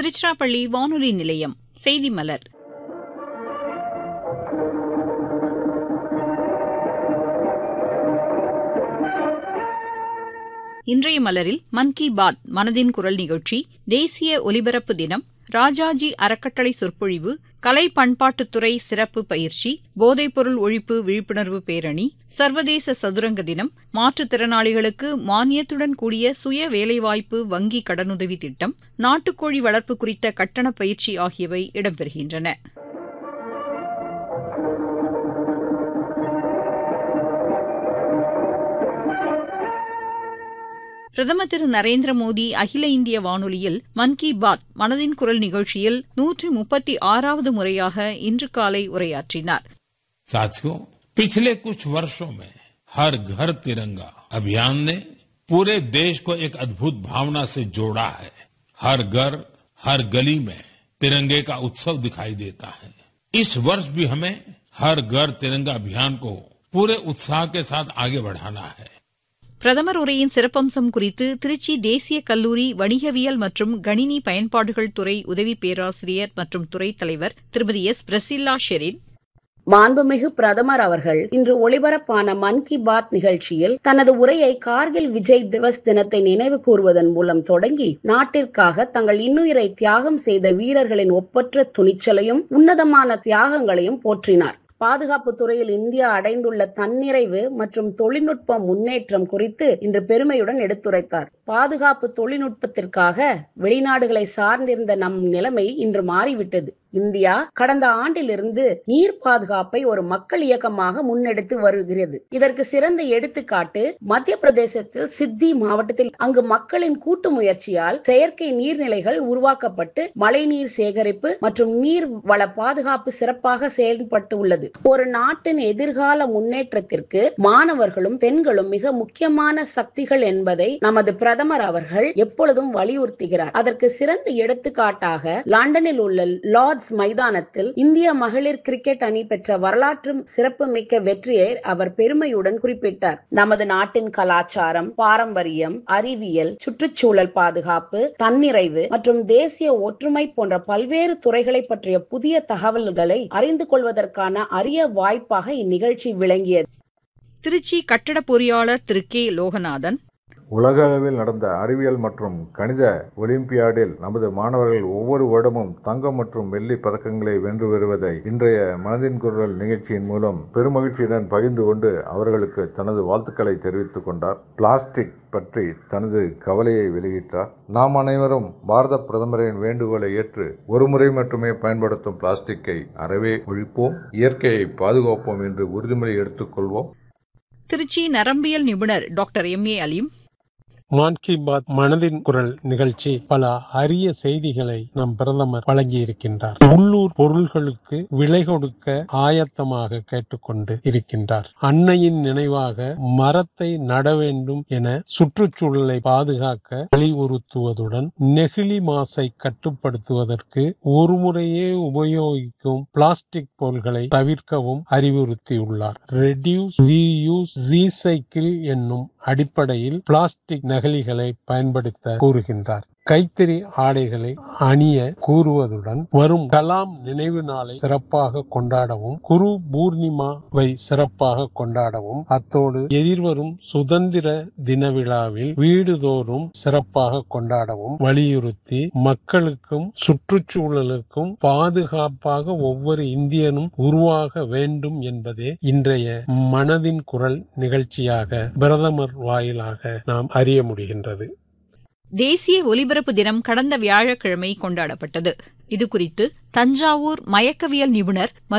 திருச்சிராப்பள்ளி வானொலி நிலையம் செய்தி மலர் இன்றைய மலரில் மன் கி பாத் மனதின் குரல் நிகழ்ச்சி தேசிய ஒலிபரப்பு தினம் ராஜாஜி அறக்கட்டளை சொற்பொழிவு கலை பண்பாட்டுத்துறை சிறப்பு பயிற்சி போதைப்பொருள் ஒழிப்பு விழிப்புணர்வு பேரணி சர்வதேச சதுரங்க தினம் மாற்றுத்திறனாளிகளுக்கு மானியத்துடன் கூடிய சுய வேலைவாய்ப்பு வங்கி கடனுதவி திட்டம் நாட்டுக்கோழி வளர்ப்பு குறித்த கட்டண பயிற்சி ஆகியவை இடம்பெறுகின்றன பிரதமர் திரு நரேந்திர மோடி அகில இந்திய வானொலியில் மன் கி பாத் மனதின் குரல் நிகழ்ச்சியில் நூற்றி முப்பத்தி ஆறாவது முறையாக இன்று காலை உரையாற்றினார் साथियों पिछले कुछ वर्षों में हर घर तिरंगा अभियान ने पूरे देश को एक अद्भुत भावना से जोड़ा है हर घर हर गली में तिरंगे का उत्सव दिखाई देता है इस वर्ष भी हमें हर घर तिरंगा अभियान को पूरे उत्साह के साथ आगे बढ़ाना है பிரதமர் உரையின் சிறப்பம்சம் குறித்து திருச்சி தேசிய கல்லூரி வணிகவியல் மற்றும் கணினி பயன்பாடுகள் துறை உதவி பேராசிரியர் மற்றும் துறைத் தலைவர் திருமதி எஸ் பிரசில்லா ஷெரின் மாண்புமிகு பிரதமர் அவர்கள் இன்று ஒளிபரப்பான மன் கி பாத் நிகழ்ச்சியில் தனது உரையை கார்கில் விஜய் திவஸ் தினத்தை நினைவு கூறுவதன் மூலம் தொடங்கி நாட்டிற்காக தங்கள் இன்னுயிரை தியாகம் செய்த வீரர்களின் ஒப்பற்ற துணிச்சலையும் உன்னதமான தியாகங்களையும் போற்றினார் பாதுகாப்பு துறையில் இந்தியா அடைந்துள்ள தன்னிறைவு மற்றும் தொழில்நுட்ப முன்னேற்றம் குறித்து இன்று பெருமையுடன் எடுத்துரைத்தார் பாதுகாப்பு தொழில்நுட்பத்திற்காக வெளிநாடுகளை சார்ந்திருந்த நம் நிலைமை இன்று மாறிவிட்டது இந்தியா கடந்த ஆண்டிலிருந்து நீர் பாதுகாப்பை ஒரு மக்கள் இயக்கமாக முன்னெடுத்து வருகிறது இதற்கு சிறந்த எடுத்துக்காட்டு மத்திய பிரதேசத்தில் சித்தி மாவட்டத்தில் அங்கு மக்களின் கூட்டு முயற்சியால் செயற்கை நீர்நிலைகள் உருவாக்கப்பட்டு மழைநீர் சேகரிப்பு மற்றும் நீர் வள பாதுகாப்பு சிறப்பாக செயல்பட்டு உள்ளது ஒரு நாட்டின் எதிர்கால முன்னேற்றத்திற்கு மாணவர்களும் பெண்களும் மிக முக்கியமான சக்திகள் என்பதை நமது பிரதமர் அவர்கள் எப்பொழுதும் வலியுறுத்துகிறார் அதற்கு சிறந்த எடுத்துக்காட்டாக லண்டனில் உள்ள லார்ட்ஸ் மைதானத்தில் இந்திய மகளிர் கிரிக்கெட் அணி பெற்ற வரலாற்று சிறப்புமிக்க வெற்றியை அவர் பெருமையுடன் குறிப்பிட்டார் நமது நாட்டின் கலாச்சாரம் பாரம்பரியம் அறிவியல் சுற்றுச்சூழல் பாதுகாப்பு தன்னிறைவு மற்றும் தேசிய ஒற்றுமை போன்ற பல்வேறு துறைகளை பற்றிய புதிய தகவல்களை அறிந்து கொள்வதற்கான அரிய வாய்ப்பாக இந்நிகழ்ச்சி விளங்கியது திருச்சி கட்டட பொறியாளர் திரு கே லோகநாதன் உலக அளவில் நடந்த அறிவியல் மற்றும் கணித ஒலிம்பியாடில் நமது மாணவர்கள் ஒவ்வொரு வருடமும் தங்கம் மற்றும் வெள்ளி பதக்கங்களை வென்று வருவதை இன்றைய மனதின் குரல் நிகழ்ச்சியின் மூலம் பெருமகிழ்ச்சியுடன் பகிர்ந்து கொண்டு அவர்களுக்கு தனது வாழ்த்துக்களை தெரிவித்துக் கொண்டார் பிளாஸ்டிக் பற்றி தனது கவலையை வெளியிட்டார் நாம் அனைவரும் பாரத பிரதமரின் வேண்டுகோளை ஏற்று ஒரு முறை மட்டுமே பயன்படுத்தும் பிளாஸ்டிக்கை அறவே ஒழிப்போம் இயற்கையை பாதுகாப்போம் என்று உறுதிமொழி எடுத்துக்கொள்வோம் திருச்சி நரம்பியல் நிபுணர் டாக்டர் எம் ஏ அலீம் மான் கி பாத் மனதின் குரல் நிகழ்ச்சி பல அரிய செய்திகளை நம் பிரதமர் வழங்கி இருக்கின்றார் உள்ளூர் பொருள்களுக்கு விலை கொடுக்க ஆயத்தமாக கேட்டுக்கொண்டு இருக்கின்றார் அன்னையின் நினைவாக மரத்தை நட வேண்டும் என சுற்றுச்சூழலை பாதுகாக்க வலியுறுத்துவதுடன் நெகிழி மாசை கட்டுப்படுத்துவதற்கு ஒரு முறையே உபயோகிக்கும் பிளாஸ்டிக் பொருள்களை தவிர்க்கவும் அறிவுறுத்தியுள்ளார் ரெடியூஸ் ரீயூஸ் ரீசைக்கிள் என்னும் அடிப்படையில் பிளாஸ்டிக் நகலிகளை பயன்படுத்த கூறுகின்றார் கைத்தறி ஆடைகளை அணிய கூறுவதுடன் வரும் கலாம் நினைவு நாளை சிறப்பாக கொண்டாடவும் குரு பூர்ணிமாவை சிறப்பாக கொண்டாடவும் அத்தோடு எதிர்வரும் சுதந்திர தின விழாவில் வீடுதோறும் சிறப்பாக கொண்டாடவும் வலியுறுத்தி மக்களுக்கும் சுற்றுச்சூழலுக்கும் பாதுகாப்பாக ஒவ்வொரு இந்தியனும் உருவாக வேண்டும் என்பதே இன்றைய மனதின் குரல் நிகழ்ச்சியாக பிரதமர் வாயிலாக நாம் அறிய முடிகின்றது தேசிய ஒலிபரப்பு தினம் கடந்த வியாழக்கிழமை கொண்டாடப்பட்டது இதுகுறித்து தஞ்சாவூர் மயக்கவியல் நிபுணர்